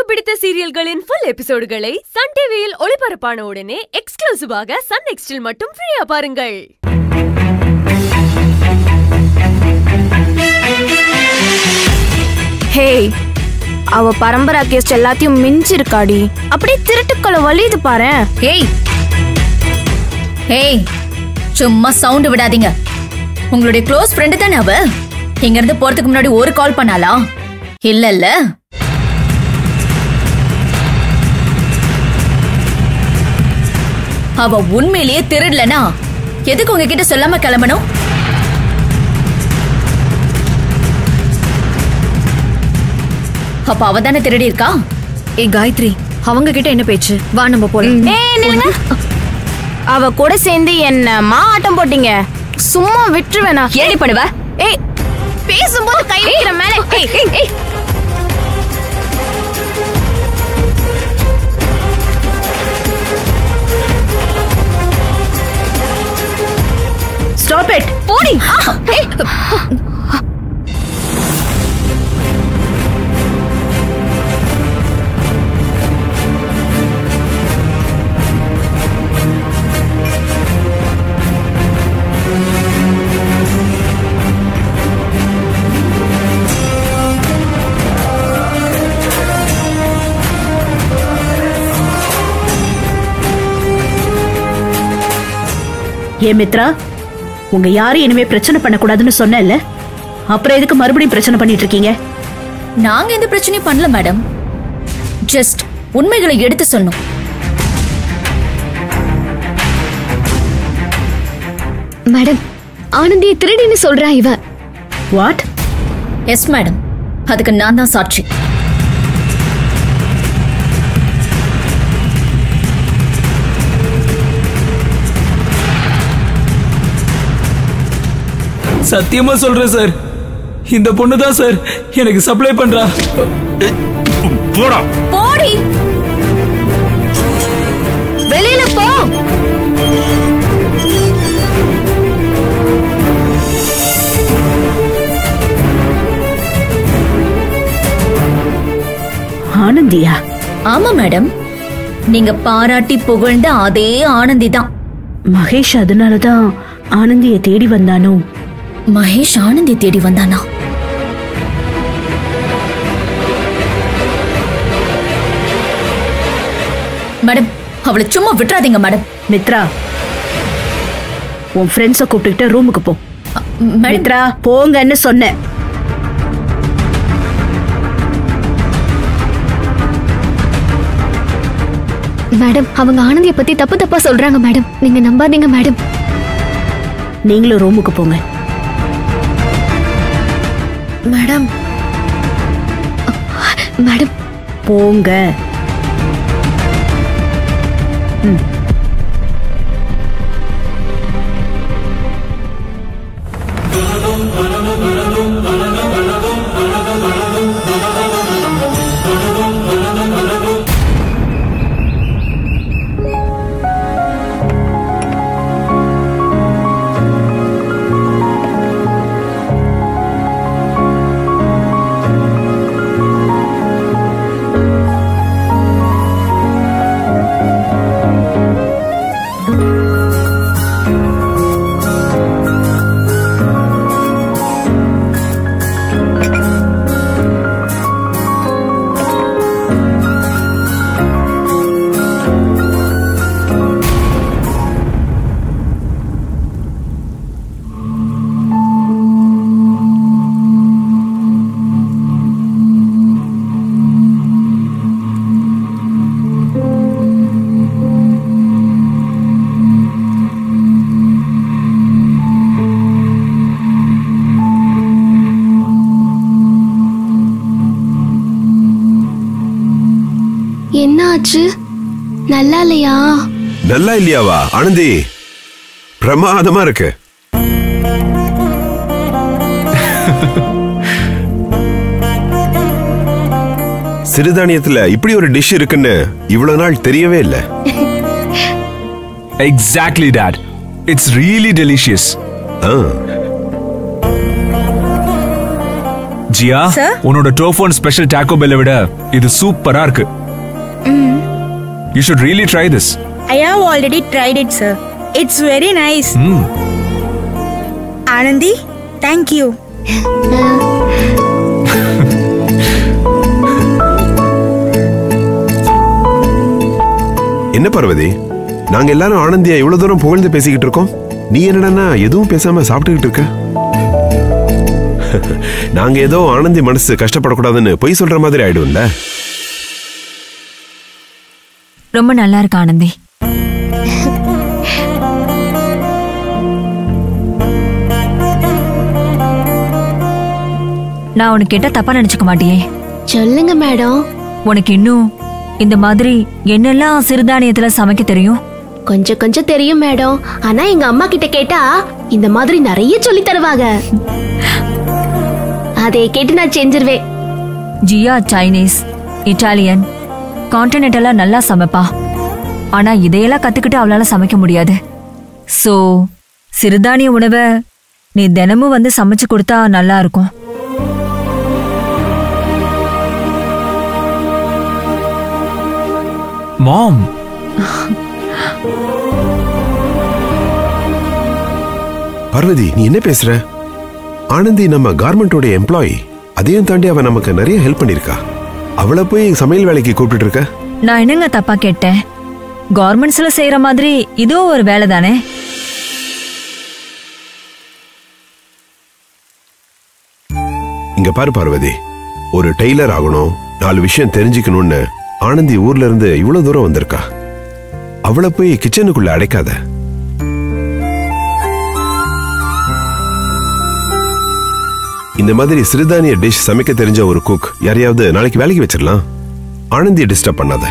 பிடித்த சீரியல்களின் full எபிசோடுகளை Sun டிவியில் ஒளிபரப்பான உடனே எக்ஸ்க்ளூசிவாக சன் நெக்ஸ்டில் மட்டும் ஃப்ரீயா பாருங்கள் ஹேய் அவ பரம்பரா கேஸ்ட் எல்லாத்தையும் மிஞ்சிருக்காடி அப்படியே திருட்டுக்களை வலியுது பாரு ஏய் ஏய் சும்மா சவுண்ட் விடாதீங்க உங்களுடைய க்ளோஸ் ஃப்ரெண்டு தானே அவ இங்க இருந்து போறதுக்கு முன்னாடி ஒரு கால் பண்ணாளா இல்ல இல்ல அவ உண்மையிலேயே திருடலனா எதுக்கு உங்ககிட்ட சொல்லாம கிளம்பணும் அப்ப அவ தானே திருடி இருக்கா ஏய் காயத்ரி அவங்க கிட்ட என்ன பேச்சு வா நம்ம போலாம் ஏய் நில்லுங்க அவ கூட சேர்ந்து என்னம்மா ஆட்டம் போட்டீங்க சும்மா விட்டுருவேனா ஏடி பண்ணுவ ஏய் பேசும்போது கை வைக்கிற மேல ஏய் ஏய் ஏய் ஸ்டாப் இட் போடி ஏ மித்ரா உங்க யாரும் இனிமே பிரச்சனை பண்ணக்கூடாதுன்னு சொன்னேன்ல அப்புறம் எதுக்கு மறுபடியும் பிரச்சனை பண்ணிட்டு இருக்கீங்க நாங்க எந்த பிரச்சனையும் பண்ணல மேடம் ஜஸ்ட் உண்மைகளை எடுத்து சொன்னோம் மேடம் ஆனந்தியை திருடின்னு சொல்றா இவ வாட் எஸ் மேடம் அதுக்கு நான் தான் சாட்சி சத்தியமா சொல்றேன் சார் இந்த பொண்ணு தான் சார் எனக்கு சப்ளை பண்றா போடா போடி வெளியில போ ஆனந்தியா ஆமா மேடம் நீங்க பாராட்டி புகழ்ந்த அதே ஆனந்தி தான் மகேஷ் அதனாலதான் ஆனந்திய தேடி வந்தானோ மகேஷ் ஆனந்தி தேடி வந்தானா மேடம் அவளை சும்மா விட்டுறாதீங்க மேடம் மித்ரா உன் ஃப்ரெண்ட்ஸ கூப்பிட்டுக்கிட்டு ரூமுக்கு போ அ, மேடம் மித்ரா போங்கன்னு சொன்னேன் மேடம் அவங்க ஆனந்தியை பத்தி தப்பு தப்பா சொல்றாங்க மேடம் நீங்க நம்பாதீங்க மேடம் நீங்களும் ரூமுக்கு போங்க மேடம் மேடம் போங்க என்ன ஆச்சு நல்லா இல்லையா நல்லா இல்லையாவா ஆனந்தி பிரமாதமா இருக்கு சிறுதானியத்துல இப்படி ஒரு டிஷ் இருக்குன்னு இவ்வளவு நாள் தெரியவே இல்லை exactly that it's really delicious ah Jiya Sir? உன்னோட டோஃபோன் ஸ்பெஷல் டாக்கோ பெல்லை விட இது சூப்பரா இருக்கு you should really try this I have already tried it, sir. It's very nice. ம் Anandi, thank you. என்ன பார்வதி நாங்க எல்லாரும் ஆனந்தியா இவ்வளவு தூரம் புகழ்ந்து பேசிக்கிட்டு இருக்கோம் நீ என்னடான்னா எதுவும் பேசாம சாப்பிட்டுக்கிட்டு இருக்க நாங்க ஏதோ ஆனந்தி மனசு கஷ்டப்படக்கூடாதுன்னு பொய் சொல்ற மாதிரி ஆயிடும்ல ரொம்ப நல்லா இருக்கு ஆனந்தி நான் உனக்கு கேட்டா தப்பா நினைச்சுக்க மாட்டியே சொல்லுங்க மேடம் உனக்கு இன்னும் இந்த மாதிரி என்னெல்லாம் சிறுதானியத்துல சமைக்க தெரியும் கொஞ்சம் கொஞ்சம் தெரியும் மேடம் ஆனா எங்க அம்மா கிட்ட கேட்டா இந்த மாதிரி நிறைய சொல்லி தருவாங்க அதை கேட்டு நான் செஞ்சிருவேன் ஜியா சைனீஸ் இட்டாலியன் கான்டினென்டெல்லாம் நல்லா சமைப்பா ஆனா இதையெல்லாம் கத்துக்கிட்டு அவளால சமைக்க முடியாது சோ சிறுதானிய உணவை நீ தினமும் வந்து சமைச்சு கொடுத்தா நல்லா இருக்கும் மாம் பார்வதி நீ என்ன பேசுற ஆனந்தி நம்ம கார்மெண்டோட எம்ப்ளாயி அதையும் தாண்டி அவ நமக்கு நிறைய ஹெல்ப் பண்ணிருக்கா அவளை போய் சமையல் வேலைக்கு கூப்பிட்டு இருக்க நான் என்னங்க தப்பா கேட்டேன் கார்மெண்ட்ஸ்ல செய்யற மாதிரி இதுவும் ஒரு வேலை தானே இங்க பாரு பார்வதி ஒரு டெய்லர் ஆகணும் நாலு விஷயம் தெரிஞ்சுக்கணும்னு ஆனந்தி ஊர்ல இருந்து இவ்வளவு தூரம் வந்திருக்கா அவளை போய் கிச்சனுக்குள்ள அடைக்காத இந்த மாதிரி சிறுதானிய டிஷ் சமைக்க தெரிஞ்ச ஒரு குக் யாரையாவது நாளைக்கு வேலைக்கு வச்சிடலாம் ஆனந்தியை டிஸ்டர்ப் பண்ணாத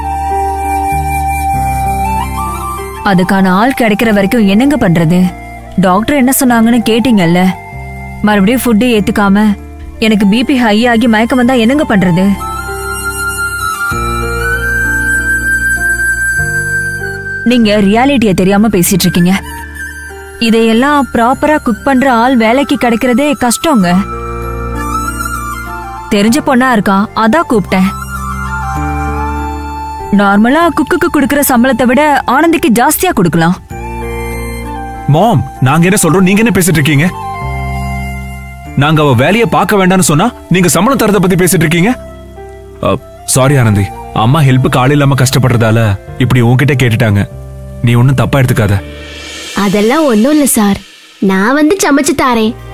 அதுக்கான ஆள் கிடைக்கிற வரைக்கும் என்னங்க பண்றது டாக்டர் என்ன சொன்னாங்கன்னு கேட்டீங்கல்ல மறுபடியும் ஃபுட்டு ஏத்துக்காம எனக்கு பிபி ஹை ஆகி மயக்கம் வந்தா என்னங்க பண்றது நீங்க ரியாலிட்டிய தெரியாம பேசிட்டு இருக்கீங்க இதையெல்லாம் ப்ராப்பரா குக் பண்ற ஆள் வேலைக்கு கிடைக்கிறதே கஷ்டங்க தெரிஞ்ச பொண்ணா இருக்கா அதான் கூப்பிட்டேன் நார்மலா குக்குக்கு கொடுக்கிற சம்பளத்தை விட ஆனந்திக்கு ஜாஸ்தியா கொடுக்கலாம் மாம் நாங்க என்ன சொல்றோம் நீங்க என்ன பேசிட்டு இருக்கீங்க நாங்க அவ வேலையை பார்க்க வேண்டாம்னு சொன்னா நீங்க சம்பளம் தரத பத்தி பேசிட்டு இருக்கீங்க சாரி ஆனந்தி அம்மா ஹெல்ப்புக்கு ஆள் இல்லாம கஷ்டப்படுறதால இப்படி உன்கிட்ட கேட்டுட்டாங்க நீ ஒன்னும் தப்பா எடுத்துக்காத அதெல்லாம் ஒண்ணும் இல்ல சார் நான் வந்து சமைச்சு தாரேன்